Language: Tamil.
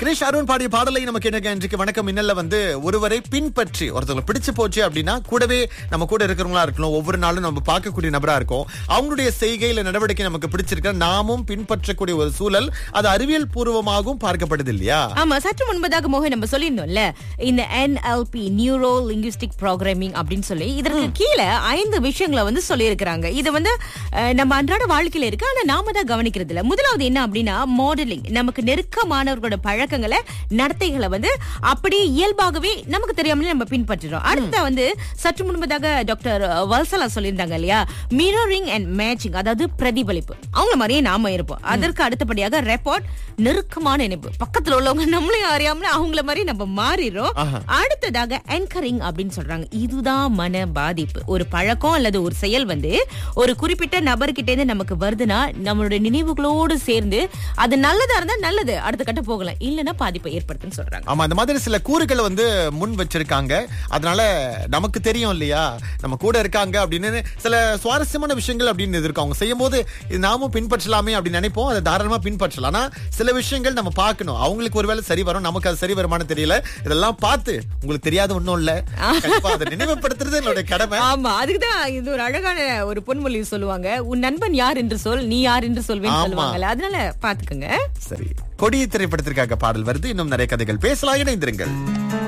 கிரீஷ் அருண் பாடிய பாடலை நம்ம கேட்டிருக்க இன்றைக்கு வணக்கம் மின்னல்ல வந்து ஒருவரை பின்பற்றி ஒருத்தவங்களை பிடிச்சு போச்சு அப்படின்னா கூடவே நம்ம கூட இருக்கிறவங்களா இருக்கணும் ஒவ்வொரு நாளும் நம்ம பார்க்கக்கூடிய நபரா இருக்கும் அவங்களுடைய செய்கை இல்ல நடவடிக்கை நமக்கு பிடிச்சிருக்க நாமும் பின்பற்றக்கூடிய ஒரு சூழல் அது அறிவியல் பூர்வமாகவும் பார்க்கப்படுது இல்லையா ஆமா சற்று முன்பதாக மோகன் நம்ம சொல்லியிருந்தோம்ல இந்த NLP நியூரோ லிங்குஸ்டிக் ப்ரோக்ராமிங் அப்படின்னு சொல்லி இதற்கு கீழே ஐந்து விஷயங்களை வந்து சொல்லியிருக்கிறாங்க இது வந்து அஹ், நம்ம அன்றாட வாழ்க்கையில இருக்கு ஆனா நாம தான் கவனிக்கிறது இல்ல முதலாவது என்ன அப்படின்னா மாடலிங் நமக்கு நெருக்கமானவர்களோட பழக்கங்களை நடத்தைகளை வந்து அப்படியே இயல்பாகவே நமக்கு தெரியாமலே நம்ம பின்பற்றுறோம் அடுத்த வந்து சற்று முன்பதாக டாக்டர் வல்சலா சொல்லியிருந்தாங்க இல்லையா மிரரிங் அண்ட் மேட்சிங் அதாவது பிரதிபலிப்பு அவங்கள மாதிரியே நாம இருப்போம் அதற்கு அடுத்தபடியாக ரெப்பார்ட் நெருக்கமான இணைப்பு பக்கத்துல உள்ளவங்க நம்மளையும் அறியாமல அவங்கள மாதிரி நம்ம மாறிடுறோம் ஆஹா. அடுத்ததாக என்கரிங் அப்படின்னு சொல்றாங்க இதுதான் மன பாதிப்பு ஒரு பழக்கம் அல்லது ஒரு செயல் வந்து ஒரு குறிப்பிட்ட நபர்கிட்ட இருந்து நமக்கு வருதுன்னா நம்மளுடைய நினைவுகளோடு சேர்ந்து அது நல்லதா இருந்தா நல்லது அடுத்த கட்டம் போகலாம் இல்லைன்னா பாதிப்பை ஏற்படுத்துன்னு சொல்றாங்க ஆமா அந்த மாதிரி சில கூறுகளை வந்து முன் வச்சிருக்காங்க அதனால நமக்கு தெரியும் இல்லையா நம்ம கூட இருக்காங்க அப்படின்னு சில சுவாரஸ்யமான விஷயங்கள் அப்படின்னு இருக்கு அவங்க செய்யும் போது இது நாமும் பின்பற்றலாமே அப்படின்னு நினைப்போம் அதை தாராளமா பின்பற்றலாம் ஆனா சில விஷயங்கள் நம்ம பார்க்கணும் அவங்களுக்கு ஒருவேளை சரி வரும் நமக்கு அது சரி வருமானு தெரியல இதெல்லாம் பார்த்து உங்களுக்கு தெரியாத ஒண்ணும் இல்ல கண்டிப்பா அதை நினைவுபடுத்துறது என்னுடைய கடமை ஆமா அதுக்குதான் இது ஒரு அழகான ஒரு பொன்மொழி சொல்லுவாங்க உன் நண்பன் யார் என்று சொல் நீ யார் என்று சொல்வேன்னு ஆமா. சொல்லுவாங்கல்ல அதனால பாத்துக்கோங்க சரி கொடி திரைப்படத்திற்காக பாடல் வருது இன்னும் நிறைய கதைகள் பேசலாம் இணைந்திருங்கள்